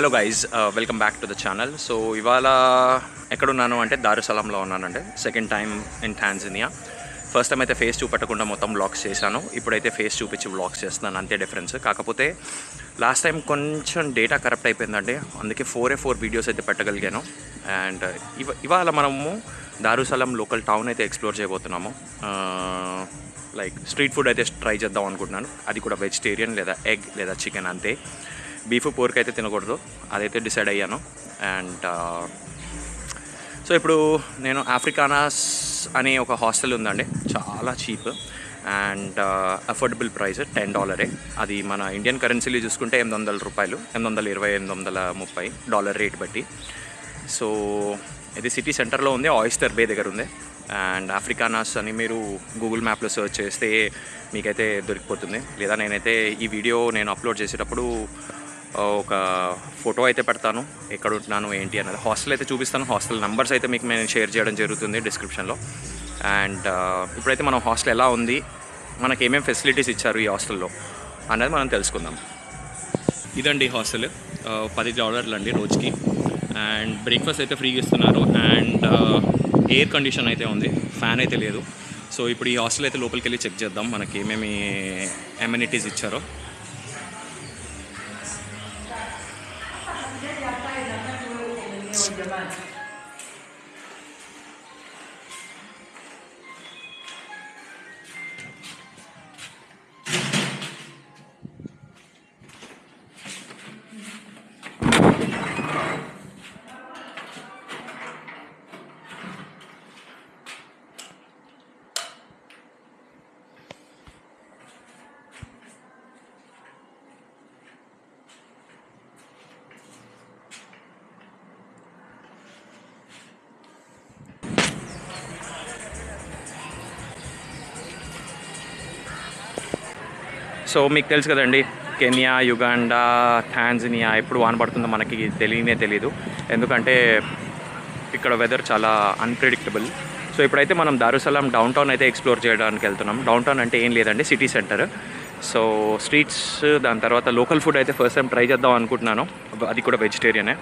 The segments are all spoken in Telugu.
Hello guys welcome back to the channel so ఇవాళ ఎక్కడున్నాను అంటే దారుసలంలో ఉన్నానండి second time in Tanzania first time అయితే ఫేస్ చూపెట్టకుండా మొత్తం వ్లాగ్స్ చేశాను ఇప్పుడైతే ఫేస్ చూపించి వ్లాగ్స్ చేస్తున్నాను అంతే డిఫరెన్స్ కాకపోతే లాస్ట్ టైం కొంచెం డేటా కరప్ట్ అయిపోయిందండి అందుకే ఫోర్ ఏ ఫోర్ వీడియోస్ అయితే పెట్టగలిగాను అండ్ ఇవ ఇవాళ మనము దారుసలం లోకల్ టౌన్ అయితే ఎక్స్ప్లోర్ చేయబోతున్నాము లైక్ స్ట్రీట్ ఫుడ్ అయితే ట్రై చేద్దాం అనుకుంటున్నాను అది కూడా వెజిటేరియన్ లేదా ఎగ్ లేదా చికెన్ అంతే బీఫ్ పోర్క్ అయితే తినకూడదు అదైతే డిసైడ్ అయ్యాను అండ్ సో ఇప్పుడు నేను ఆఫ్రికానాస్ అనే ఒక హాస్టల్ ఉందండి చాలా cheap and affordable price ten డాలరే అది మన ఇండియన్ కరెన్సీలో చూసుకుంటే ఎనిమిది వందల రూపాయలు ఎనిమిది వందల ఇరవై ఎనిమిది వందల ముప్పై డాలర్ రేట్ బట్టి సో ఇది సిటీ సెంటర్లో ఉంది ఆయిస్టర్ బే దగ్గర ఉంది అండ్ ఆఫ్రికానాస్ అని మీరు గూగుల్ మ్యాప్లో సెర్చ్ చేస్తే మీకైతే దొరికిపోతుంది లేదా నేనైతే ఈ వీడియో నేను అప్లోడ్ చేసేటప్పుడు ఒక ఫోటో అయితే పెడతాను ఎక్కడ ఉంటున్నాను ఏంటి అన్నది హాస్టల్ అయితే చూపిస్తాను హాస్టల్ నెంబర్స్ అయితే మీకు నేను షేర్ చేయడం జరుగుతుంది డిస్క్రిప్షన్లో అండ్ ఇప్పుడైతే మనం హాస్టల్ ఎలా ఉంది మనకి ఏమేమి ఫెసిలిటీస్ ఇచ్చారు ఈ హాస్టల్లో అనేది మనం తెలుసుకుందాం ఇదండి హాస్టల్ పది డాలర్లు అండి రోజుకి అండ్ బ్రేక్ఫాస్ట్ అయితే ఫ్రీగా ఇస్తున్నారు అండ్ ఎయిర్ కండిషన్ అయితే ఉంది ఫ్యాన్ అయితే లేదు సో ఇప్పుడు ఈ హాస్టల్ అయితే లోపలికి వెళ్ళి చెక్ చేద్దాం మనకి ఏమేమి అమ్యూనిటీస్ ఇచ్చారో సో మీకు తెలుసు కదండి కెన్యా యుగాండా టాంజనియా ఎప్పుడు వాన పడుతుందో మనకి తెలియనే తెలియదు ఎందుకంటే ఇక్కడ వెదర్ చాలా అన్ప్రెడిక్టబుల్ సో ఇప్పుడైతే మనం దారుసలాం డౌన్ టౌన్ అయితే ఎక్స్ప్లోర్ చేయడానికి వెళ్తున్నాం డౌన్ టౌన్ అంటే ఏం లేదండి సిటీ సెంటర్ సో స్ట్రీట్స్ దాని తర్వాత లోకల్ ఫుడ్ అయితే ఫస్ట్ టైం ట్రై చేద్దాం అనుకుంటున్నాను అది కూడా వెజిటేరియనే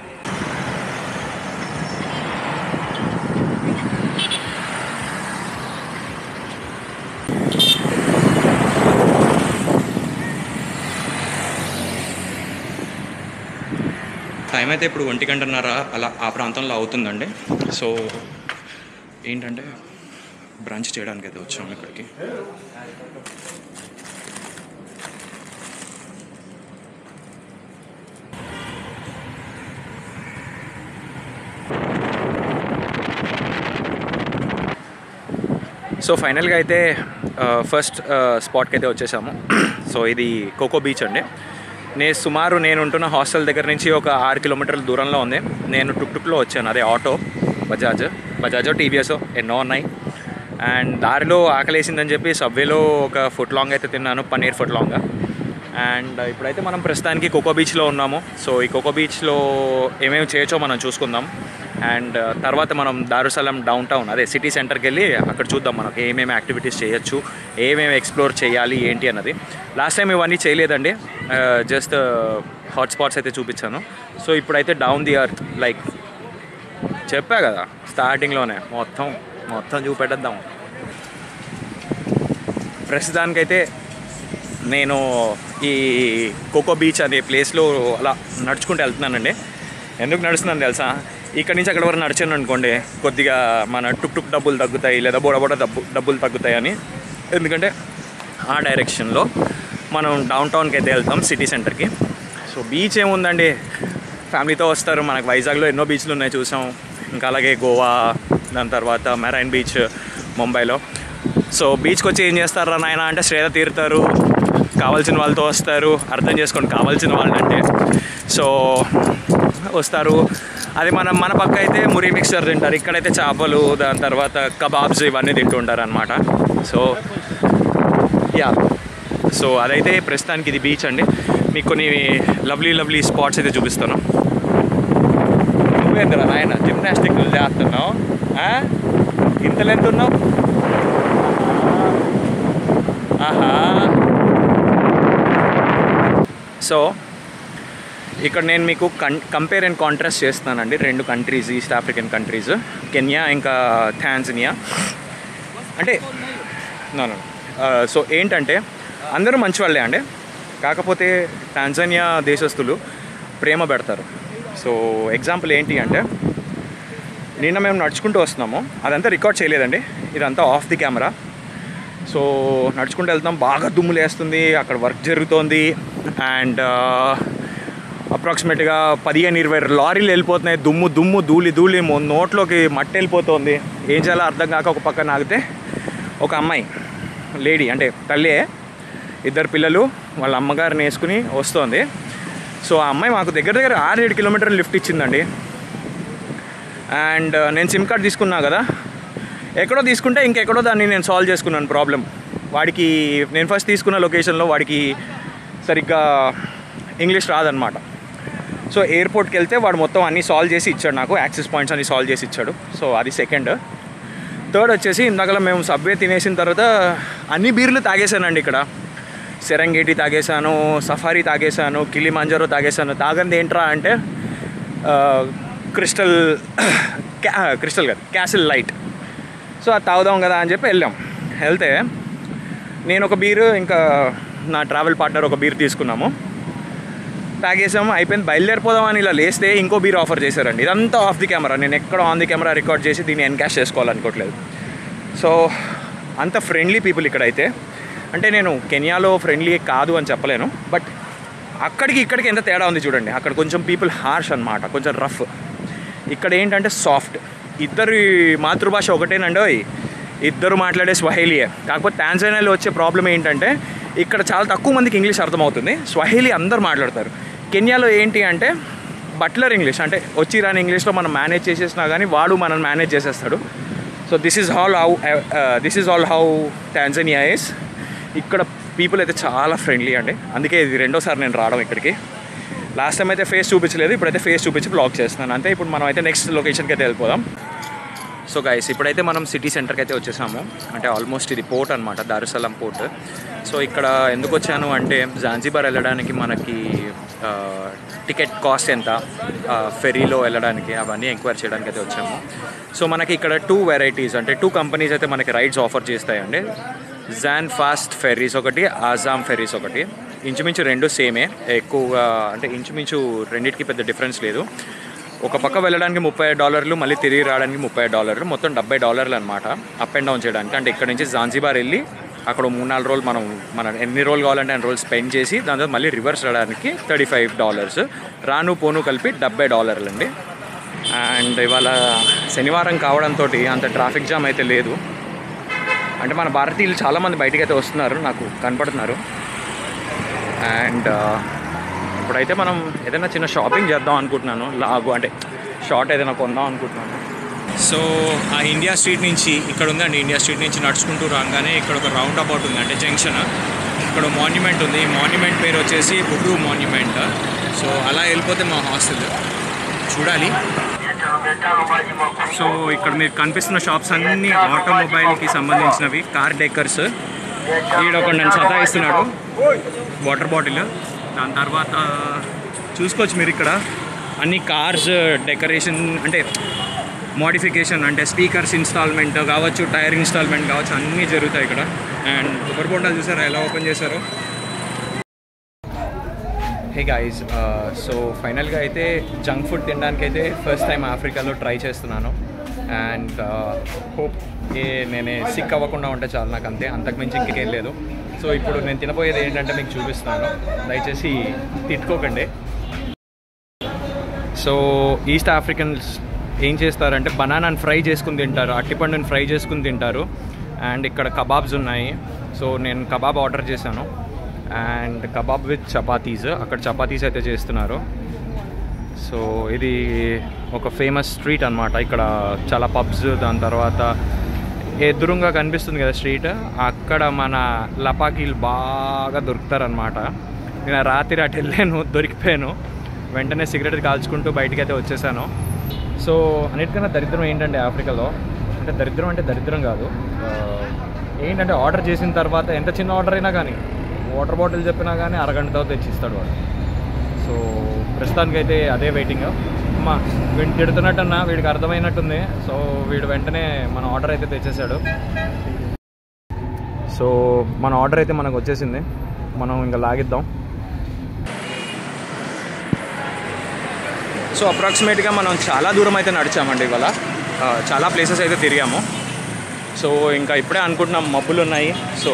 టైం అయితే ఇప్పుడు ఒంటి గంటన్నర అలా ఆ ప్రాంతంలో అవుతుందండి సో ఏంటంటే బ్రంచ్ చేయడానికి అయితే వచ్చాము ఇక్కడికి సో ఫైనల్గా అయితే ఫస్ట్ స్పాట్కి అయితే వచ్చేసాము సో ఇది కోకో బీచ్ అండి నేను సుమారు నేను ఉంటున్న హాస్టల్ దగ్గర నుంచి ఒక ఆరు కిలోమీటర్ల దూరంలో ఉంది నేను టుక్ టుక్లో వచ్చాను అదే ఆటో బజాజ్ బజాజో టీవీఎస్ ఎన్నో ఉన్నాయి అండ్ దారిలో ఆకలేసిందని చెప్పి సబ్వేలో ఒక ఫుట్ లాంగ్ అయితే తిన్నాను పన్నీర్ ఫుట్ లాంగ్ అండ్ ఇప్పుడైతే మనం ప్రస్తుతానికి కోకో బీచ్లో ఉన్నాము సో ఈ కోకో బీచ్లో ఏమేమి చేయొచ్చో మనం చూసుకుందాం అండ్ తర్వాత మనం దారుసలం డౌన్ టౌన్ అదే సిటీ సెంటర్కి వెళ్ళి అక్కడ చూద్దాం మనకి ఏమేమి యాక్టివిటీస్ చేయొచ్చు ఏమేమి ఎక్స్ప్లోర్ చేయాలి ఏంటి అన్నది లాస్ట్ టైం ఇవన్నీ చేయలేదండి జస్ట్ హాట్ స్పాట్స్ అయితే చూపించాను సో ఇప్పుడైతే డౌన్ ది అర్త్ లైక్ చెప్పా కదా స్టార్టింగ్లోనే మొత్తం మొత్తం చూపెట్టేద్దాం ప్రస్తుతానికైతే నేను ఈ కోకో బీచ్ అనే ప్లేస్లో అలా నడుచుకుంటూ వెళ్తున్నానండి ఎందుకు నడుస్తున్నాను తెలుసా ఇక్కడ నుంచి అక్కడ వరకు నడిచాను అనుకోండి కొద్దిగా మన టుక్ టుక్ డబ్బులు తగ్గుతాయి లేదా బోడ బోడ డబ్బు డబ్బులు తగ్గుతాయి అని ఎందుకంటే ఆ డైరెక్షన్లో మనం డౌన్ టౌన్కి అయితే వెళ్తాం సిటీ సెంటర్కి సో బీచ్ ఏముందండి ఫ్యామిలీతో వస్తారు మనకు వైజాగ్లో ఎన్నో బీచ్లు ఉన్నాయి చూసాం ఇంకా అలాగే గోవా దాని తర్వాత మెరైన్ బీచ్ ముంబైలో సో బీచ్కి వచ్చి ఏం చేస్తారా నాయన అంటే శ్రేద తీరుతారు కావాల్సిన వాళ్ళతో వస్తారు అర్థం చేసుకోండి కావాల్సిన వాళ్ళంటే సో వస్తారు అది మనం మన పక్క అయితే మురి మిక్సర్ తింటారు ఇక్కడైతే చేపలు దాని తర్వాత కబాబ్స్ ఇవన్నీ తింటుంటారు అనమాట సో యా సో అదైతే ప్రస్తుతానికి ఇది బీచ్ అండి మీకు కొన్ని లవ్లీ లవ్లీ స్పాట్స్ అయితే చూపిస్తాను నువ్వేంద్ర నాయన జిమ్నాస్టిక్లు చేస్తున్నావు ఇంత లెంత్ ఉన్నావు ఆహా సో ఇక్కడ నేను మీకు కన్ కంపేర్ అండ్ కాంట్రాస్ట్ చేస్తానండి రెండు countries east African countries Kenya ఇంకా థాన్జనియా అంటే నో నో సో ఏంటంటే అందరూ మంచి వాళ్ళే అండి కాకపోతే టాంజానియా దేశస్తులు ప్రేమ పెడతారు సో ఎగ్జాంపుల్ ఏంటి అంటే నిన్న మేము నడుచుకుంటూ వస్తున్నాము అదంతా రికార్డ్ చేయలేదండి ఇదంతా ఆఫ్ ది కెమెరా సో నడుచుకుంటూ వెళ్తాం బాగా దుమ్ము లేస్తుంది అక్కడ వర్క్ జరుగుతోంది అండ్ అప్రాక్సిమేట్గా పదిహేను ఇరవై లారీలు వెళ్ళిపోతున్నాయి దుమ్ము దుమ్ము ధూళి ధూళి మొ- నోట్లోకి మట్టి వెళ్ళిపోతుంది ఏం చేయాలో అర్థం కాక ఒక పక్కన ఆగితే ఒక అమ్మాయి లేడీ అంటే తల్లే ఇద్దరు పిల్లలు వాళ్ళ అమ్మగారిని వేసుకుని వస్తోంది సో ఆ అమ్మాయి మాకు దగ్గర దగ్గర ఆరు ఏడు కిలోమీటర్లు లిఫ్ట్ ఇచ్చిందండి అండ్ నేను సిమ్ కార్డ్ తీసుకున్నా కదా ఎక్కడో తీసుకుంటే ఇంకెక్కడో దాన్ని నేను సాల్వ్ చేసుకున్నాను ప్రాబ్లం వాడికి నేను ఫస్ట్ తీసుకున్న లొకేషన్లో వాడికి సరిగ్గా ఇంగ్లీష్ రాదనమాట సో ఎయిర్పోర్ట్కి వెళ్తే వాడు మొత్తం అన్నీ సాల్వ్ చేసి ఇచ్చాడు నాకు యాక్సెస్ పాయింట్స్ అన్ని సాల్వ్ చేసి ఇచ్చాడు సో అది సెకండ్ థర్డ్ వచ్చేసి ఇందాకలా మేము సబ్వే తినేసిన తర్వాత అన్ని బీర్లు తాగేశానండి ఇక్కడ సెరంగేటి తాగేశాను సఫారీ తాగేశాను కిలిమంజరో తాగేశాను తాగంది ఏంట్రా అంటే ఆ, క్రిస్టల్ క్యా క్రిస్టల్ కాదు క్యాసిల్ లైట్ సో అది తాగుదాం కదా అని చెప్పి వెళ్ళాం వెళ్తే నేను ఒక బీరు ఇంకా నా ట్రావెల్ పార్ట్నర్ ఒక బీర్ తీసుకున్నాము తాగేసాము అయిపోయింది బయలుదేరిపోదాం అని ఇలా లేస్తే ఇంకో బీర్ ఆఫర్ చేశారండి ఇదంతా ఆఫ్ ది కెమెరా నేను ఎక్కడ ఆన్ ది కెమెరా రికార్డ్ చేసి దీన్ని ఎన్కాష్ చేసుకోవాలనుకోవట్లేదు సో అంత ఫ్రెండ్లీ పీపుల్ ఇక్కడైతే అంటే నేను కెనియాలో ఫ్రెండ్లీ కాదు అని చెప్పలేను బట్ అక్కడికి ఇక్కడికి ఎంత తేడా ఉంది చూడండి అక్కడ కొంచెం పీపుల్ హార్ష్ అనమాట కొంచెం రఫ్ ఇక్కడ ఏంటంటే సాఫ్ట్ ఇద్దరి మాతృభాష ఒకటేనండి ఓయ్. ఇద్దరు మాట్లాడే స్వహేలియే కాకపోతే టాంజానియాలో వచ్చే ప్రాబ్లం ఏంటంటే ఇక్కడ చాలా తక్కువ మందికి ఇంగ్లీష్ అర్థమవుతుంది స్వహేలి అందరు మాట్లాడతారు కెన్యాలో ఏంటి అంటే బట్లర్ ఇంగ్లీష్ అంటే వచ్చి రాని ఇంగ్లీష్లో మనం మేనేజ్ చేసేసినా కానీ వాడు మనం మేనేజ్ చేసేస్తాడు so this is all how this is all how Tanzania is ఇక్కడ పీపుల్ అయితే చాలా ఫ్రెండ్లీ అండి అందుకే ఇది రెండోసారి నేను రావడం ఇక్కడికి లాస్ట్ టైం అయితే ఫేస్ చూపించలేదు ఇప్పుడైతే ఫేస్ చూపించి బ్లాక్ చేస్తున్నాను అంతే ఇప్పుడు మనం అయితే నెక్స్ట్ లొకేషన్కి అయితే వెళ్ళిపోదాం సో గైస్ ఇప్పుడైతే మనం సిటీ సెంటర్కి అయితే వచ్చేసాము అంటే ఆల్మోస్ట్ ఇది పోర్ట్ అనమాట దారుసలం పోర్ట్ సో ఇక్కడ ఎందుకు వచ్చాను అంటే జాంజీబార్ వెళ్ళడానికి మనకి టికెట్ కాస్ట్ ఎంత ఫెరీలో వెళ్ళడానికి అవన్నీ ఎంక్వైరీ చేయడానికి అయితే వచ్చాము సో మనకి ఇక్కడ టూ వెరైటీస్ అంటే టూ కంపెనీస్ అయితే మనకి రైడ్స్ ఆఫర్ చేస్తాయండి జాన్ ఫాస్ట్ ఫెర్రీస్ ఒకటి ఆజామ్ ఫెర్రీస్ ఒకటి ఇంచుమించు రెండు సేమే ఎక్కువగా అంటే ఇంచుమించు రెండింటికి పెద్ద డిఫరెన్స్ లేదు ఒక పక్క వెళ్ళడానికి ముప్పై డాలర్లు మళ్ళీ తిరిగి రావడానికి ముప్పై డాలర్లు మొత్తం డెబ్బై డాలర్లు అనమాట అప్ అండ్ డౌన్ చేయడానికి అంటే ఇక్కడ నుంచి జాన్జీబార్ వెళ్ళి అక్కడ మూడు నాలుగు రోజులు మనం మనం ఎన్ని రోజులు కావాలంటే అన్ని రోజులు స్పెండ్ చేసి దాని తర్వాత మళ్ళీ రివర్స్ రావడానికి థర్టీ ఫైవ్ డాలర్స్ రాను పోను కలిపి డెబ్బై డాలర్లు అండి అండ్ ఇవాళ శనివారం కావడంతో అంత ట్రాఫిక్ జామ్ అయితే లేదు అంటే మన భారతీయులు చాలామంది బయటికి అయితే వస్తున్నారు నాకు కనపడుతున్నారు అండ్ ఇప్పుడైతే మనం ఏదైనా చిన్న షాపింగ్ చేద్దాం అనుకుంటున్నాను లాగు అంటే షార్ట్ ఏదైనా కొందాం అనుకుంటున్నాను సో ఆ ఇండియా స్ట్రీట్ నుంచి ఇక్కడ ఉందండి ఇండియా స్ట్రీట్ నుంచి నడుచుకుంటూ రాగానే ఇక్కడ ఒక రౌండ్ అబౌట్ ఉంది అంటే జంక్షన్ ఇక్కడ మాన్యుమెంట్ ఉంది ఈ మాన్యుమెంట్ పేరు వచ్చేసి బుడ్డు మాన్యుమెంట్ సో అలా వెళ్ళిపోతే మా హాస్టల్ చూడాలి సో ఇక్కడ మీకు కనిపిస్తున్న షాప్స్ అన్నీ ఆటోమొబైల్కి సంబంధించినవి కార్ డెకర్స్ ఈడ ఒక నన్ను సతాయిస్తున్నాడు వాటర్ బాటిల్ దాని తర్వాత చూసుకోవచ్చు మీరు ఇక్కడ అన్ని కార్స్ డెకరేషన్ అంటే మోడిఫికేషన్ అంటే స్పీకర్స్ ఇన్స్టాల్మెంట్ కావచ్చు టైర్ ఇన్స్టాల్మెంట్ కావచ్చు అన్నీ జరుగుతాయి ఇక్కడ అండ్ కొబ్బరి బొండాలు చూసారా ఎలా ఓపెన్ చేశారో హే గాయస్ సో ఫైనల్గా అయితే జంక్ ఫుడ్ తినడానికి అయితే ఫస్ట్ టైం ఆఫ్రికాలో ట్రై చేస్తున్నాను అండ్ హోప్ ఏ నేనే సిక్ అవ్వకుండా ఉంటే చాలు నాకు అంతే అంతకుమించి ఇంకేం లేదు సో ఇప్పుడు నేను తినబోయేది ఏంటంటే మీకు చూపిస్తాను దయచేసి తిట్టుకోకండి సో ఈస్ట్ ఆఫ్రికన్స్ ఏం చేస్తారంటే బనానాని ఫ్రై చేసుకుని తింటారు అట్టిపండుని ఫ్రై చేసుకుని తింటారు అండ్ ఇక్కడ కబాబ్స్ ఉన్నాయి సో నేను కబాబ్ ఆర్డర్ చేశాను అండ్ కబాబ్ విత్ చపాతీస్ అక్కడ చపాతీస్ అయితే చేస్తున్నారు సో ఇది ఒక ఫేమస్ స్ట్రీట్ అనమాట ఇక్కడ చాలా పబ్స్ దాని తర్వాత ఎదురుగా కనిపిస్తుంది కదా స్ట్రీట్ అక్కడ మన లపాకీలు బాగా దొరుకుతారనమాట నేను రాత్రి అటు వెళ్ళాను దొరికిపోయాను వెంటనే సిగరెట్ కాల్చుకుంటూ బయటికి అయితే వచ్చేసాను సో అన్నిటికన్నా దరిద్రం ఏంటంటే ఆఫ్రికాలో అంటే దరిద్రం అంటే దరిద్రం కాదు ఆ, ఏంటంటే ఆర్డర్ చేసిన తర్వాత ఎంత చిన్న ఆర్డర్ అయినా కానీ వాటర్ బాటిల్ చెప్పినా కానీ అరగంట తర్వాత తెచ్చిస్తాడు వాడు సో సో ప్రస్తుతానికైతే అదే వెయిటింగ్ అమ్మా వీడిని తిడుతున్నట్టున్నా వీడికి అర్థమైనట్టుంది సో వీడు వెంటనే మన ఆర్డర్ అయితే తెచ్చేసాడు సో మన ఆర్డర్ అయితే మనకు వచ్చేసింది మనం ఇంకా లాగిద్దాం సో అప్రాక్సిమేట్గా మనం చాలా దూరం అయితే నడిచామండి ఇవాళ ఆ, చాలా ప్లేసెస్ అయితే తిరిగాము సో ఇంకా ఇప్పుడే అనుకుంటున్నాం మబ్బులు ఉన్నాయి సో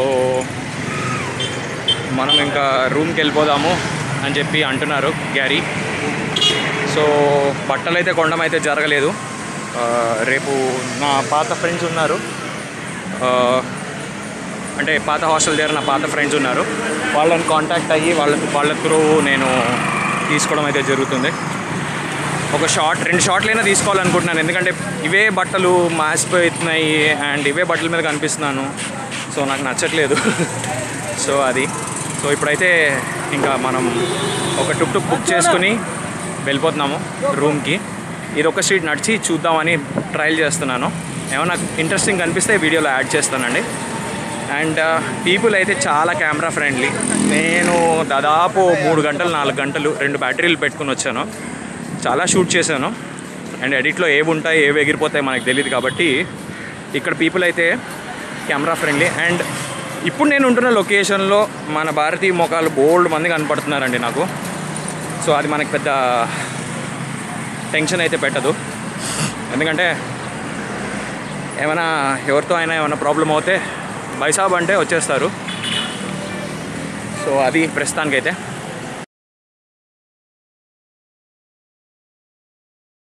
మనం ఇంకా రూమ్కి వెళ్ళిపోదాము అని చెప్పి అంటున్నారు గ్యారీ సో బట్టలు అయితే కొనడం అయితే జరగలేదు ఆ, రేపు నా పాత ఫ్రెండ్స్ ఉన్నారు ఆ, అంటే పాత హాస్టల్ దగ్గర నా పాత ఫ్రెండ్స్ ఉన్నారు వాళ్ళని కాంటాక్ట్ అయ్యి వాళ్ళ వాళ్ళ త్రూ నేను తీసుకోవడం అయితే జరుగుతుంది ఒక షార్ట్ రెండు షార్ట్లైనా తీసుకోవాలనుకుంటున్నాను ఎందుకంటే ఇవే బట్టలు మాసిపోతున్నాయి అండ్ ఇవే బట్టల మీద కనిపిస్తున్నాను సో నాకు నచ్చట్లేదు సో అది సో ఇప్పుడైతే ఇంకా మనం ఒక టుక్ టుక్ బుక్ చేసుకుని వెళ్ళిపోతున్నాము రూమ్కి ఇది ఒక స్ట్రీట్ నడిచి చూద్దామని ట్రయల్ చేస్తున్నాను ఏమన్నా ఇంట్రెస్టింగ్ కనిపిస్తే వీడియోలో యాడ్ చేస్తానండి అండ్ పీపుల్ అయితే చాలా కెమెరా ఫ్రెండ్లీ నేను దాదాపు మూడు గంటలు నాలుగు గంటలు రెండు బ్యాటరీలు పెట్టుకుని వచ్చాను చాలా షూట్ చేశాను అండ్ ఎడిట్లో ఏవి ఉంటాయి ఏవి ఎగిరిపోతాయి మనకు తెలియదు కాబట్టి ఇక్కడ పీపుల్ అయితే కెమెరా ఫ్రెండ్లీ అండ్ ఇప్పుడు నేను ఉంటున్న లొకేషన్లో మన భారతీయ మొఖాలు బోల్డ్ మంది కనపడుతున్నారండి నాకు సో అది మనకి పెద్ద టెన్షన్ అయితే పెట్టదు ఎందుకంటే ఏమైనా ఎవరితో అయినా ఏమైనా ప్రాబ్లం అవుతే బైసాబ్ అంటే వచ్చేస్తారు సో అది ప్రస్తుతానికైతే